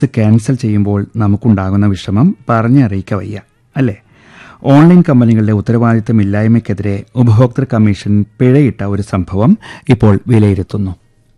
ഇത് ക്യാൻസൽ ചെയ്യുമ്പോൾ നമുക്കുണ്ടാകുന്ന വിഷമം പറഞ്ഞറിയിക്ക വയ്യ അല്ലേ ഓൺലൈൻ കമ്പനികളുടെ ഉത്തരവാദിത്തമില്ലായ്മയ്ക്കെതിരെ ഉപഭോക്തൃ കമ്മീഷൻ പിഴയിട്ട ഒരു സംഭവം ഇപ്പോൾ വിലയിരുത്തുന്നു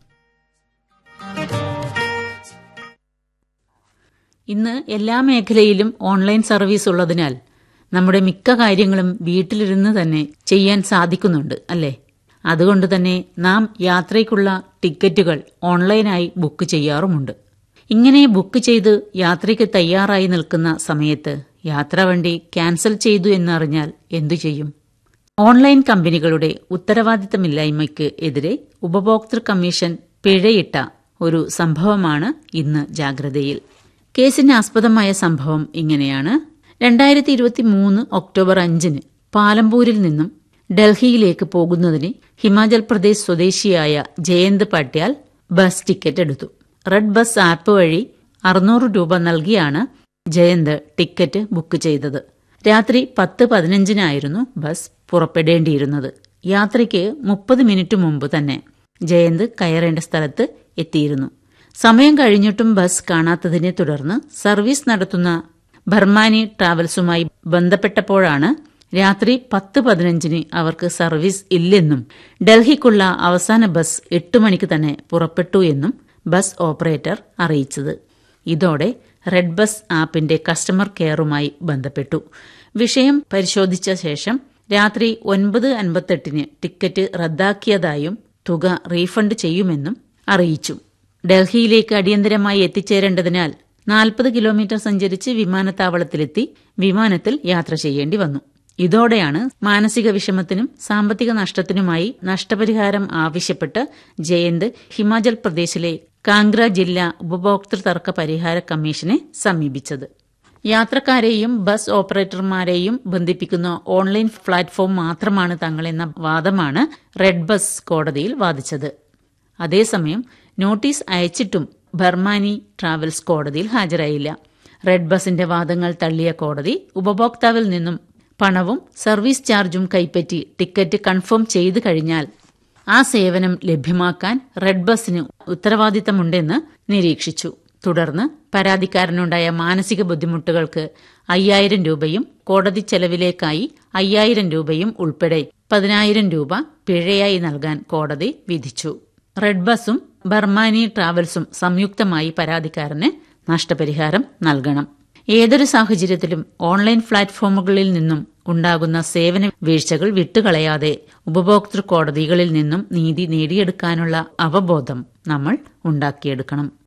ഇന്ന് എല്ലാ മേഖലയിലും ഓൺലൈൻ സർവീസ് ഉള്ളതിനാൽ നമ്മുടെ മിക്ക കാര്യങ്ങളും വീട്ടിലിരുന്ന് തന്നെ ചെയ്യാൻ സാധിക്കുന്നുണ്ട് അല്ലേ അതുകൊണ്ട് തന്നെ നാം യാത്രയ്ക്കുള്ള ടിക്കറ്റുകൾ ഓൺലൈനായി ബുക്ക് ചെയ്യാറുമുണ്ട് ഇങ്ങനെ ബുക്ക് ചെയ്ത് യാത്രയ്ക്ക് തയ്യാറായി നിൽക്കുന്ന സമയത്ത് യാത്രാവണ്ടി ക്യാൻസൽ ചെയ്തു എന്നറിഞ്ഞാൽ എന്തു ചെയ്യും ഓൺലൈൻ കമ്പനികളുടെ ഉത്തരവാദിത്തമില്ലായ്മയ്ക്ക് എതിരെ ഉപഭോക്തൃ കമ്മീഷൻ പിഴയിട്ട ഒരു സംഭവമാണ് ഇന്ന് ജാഗ്രതയിൽ കേസിന് ആസ്പദമായ സംഭവം ഇങ്ങനെയാണ് രണ്ടായിരത്തി ഇരുപത്തി മൂന്ന് ഒക്ടോബർ അഞ്ചിന് പാലംപൂരിൽ നിന്നും ഡൽഹിയിലേക്ക് പോകുന്നതിന് ഹിമാചൽ പ്രദേശ് സ്വദേശിയായ ജയന്ത് പട്യാൽ ബസ് ടിക്കറ്റ് എടുത്തു റെഡ് ബസ് ആപ്പ് വഴി അറുന്നൂറ് രൂപ നൽകിയാണ് ജയന്ത് ടിക്കറ്റ് ബുക്ക് ചെയ്തത് രാത്രി പത്ത് പതിനഞ്ചിനായിരുന്നു ബസ് പുറപ്പെടേണ്ടിയിരുന്നത് യാത്രയ്ക്ക് മുപ്പത് മിനിറ്റ് മുമ്പ് തന്നെ ജയന്ത് കയറേണ്ട സ്ഥലത്ത് എത്തിയിരുന്നു സമയം കഴിഞ്ഞിട്ടും ബസ് കാണാത്തതിനെ തുടർന്ന് സർവീസ് നടത്തുന്ന ബർമാനി ട്രാവൽസുമായി ബന്ധപ്പെട്ടപ്പോഴാണ് രാത്രി പത്ത് പതിനഞ്ചിന് അവർക്ക് സർവീസ് ഇല്ലെന്നും ഡൽഹിക്കുള്ള അവസാന ബസ് എട്ട് മണിക്ക് തന്നെ പുറപ്പെട്ടു എന്നും ബസ് ഓപ്പറേറ്റർ അറിയിച്ചത് ഇതോടെ റെഡ് ബസ് ആപ്പിന്റെ കസ്റ്റമർ കെയറുമായി ബന്ധപ്പെട്ടു വിഷയം പരിശോധിച്ച ശേഷം രാത്രി ഒൻപത് അൻപത്തെട്ടിന് ടിക്കറ്റ് റദ്ദാക്കിയതായും തുക റീഫണ്ട് ചെയ്യുമെന്നും അറിയിച്ചു ഡൽഹിയിലേക്ക് അടിയന്തരമായി എത്തിച്ചേരേണ്ടതിനാൽ നാൽപ്പത് കിലോമീറ്റർ സഞ്ചരിച്ച് വിമാനത്താവളത്തിലെത്തി വിമാനത്തിൽ യാത്ര ചെയ്യേണ്ടി വന്നു ഇതോടെയാണ് മാനസിക വിഷമത്തിനും സാമ്പത്തിക നഷ്ടത്തിനുമായി നഷ്ടപരിഹാരം ആവശ്യപ്പെട്ട് ജയന്ത് ഹിമാചൽ പ്രദേശിലെ കാംഗ്ര ജില്ലാ ഉപഭോക്തൃ തർക്ക പരിഹാര കമ്മീഷനെ സമീപിച്ചത് യാത്രക്കാരെയും ബസ് ഓപ്പറേറ്റർമാരെയും ബന്ധിപ്പിക്കുന്ന ഓൺലൈൻ പ്ലാറ്റ്ഫോം മാത്രമാണ് തങ്ങളെന്ന വാദമാണ് റെഡ് ബസ് കോടതിയിൽ വാദിച്ചത് അതേസമയം നോട്ടീസ് അയച്ചിട്ടും ബർമാനി ട്രാവൽസ് കോടതിയിൽ ഹാജരായില്ല റെഡ് ബസിന്റെ വാദങ്ങൾ തള്ളിയ കോടതി ഉപഭോക്താവിൽ നിന്നും പണവും സർവീസ് ചാർജും കൈപ്പറ്റി ടിക്കറ്റ് കൺഫേം ചെയ്തു കഴിഞ്ഞാൽ ആ സേവനം ലഭ്യമാക്കാൻ റെഡ് ബസിന് ഉത്തരവാദിത്തമുണ്ടെന്ന് നിരീക്ഷിച്ചു തുടർന്ന് പരാതിക്കാരനുണ്ടായ മാനസിക ബുദ്ധിമുട്ടുകൾക്ക് അയ്യായിരം രൂപയും കോടതി ചെലവിലേക്കായി അയ്യായിരം രൂപയും ഉൾപ്പെടെ പതിനായിരം രൂപ പിഴയായി നൽകാൻ കോടതി വിധിച്ചു റെഡ് ബസും ബർമാനി ട്രാവൽസും സംയുക്തമായി പരാതിക്കാരന് നഷ്ടപരിഹാരം നൽകണം ഏതൊരു സാഹചര്യത്തിലും ഓൺലൈൻ പ്ലാറ്റ്ഫോമുകളിൽ നിന്നും ഉണ്ടാകുന്ന സേവന വീഴ്ചകൾ വിട്ടുകളയാതെ ഉപഭോക്തൃ കോടതികളിൽ നിന്നും നീതി നേടിയെടുക്കാനുള്ള അവബോധം നമ്മൾ ഉണ്ടാക്കിയെടുക്കണം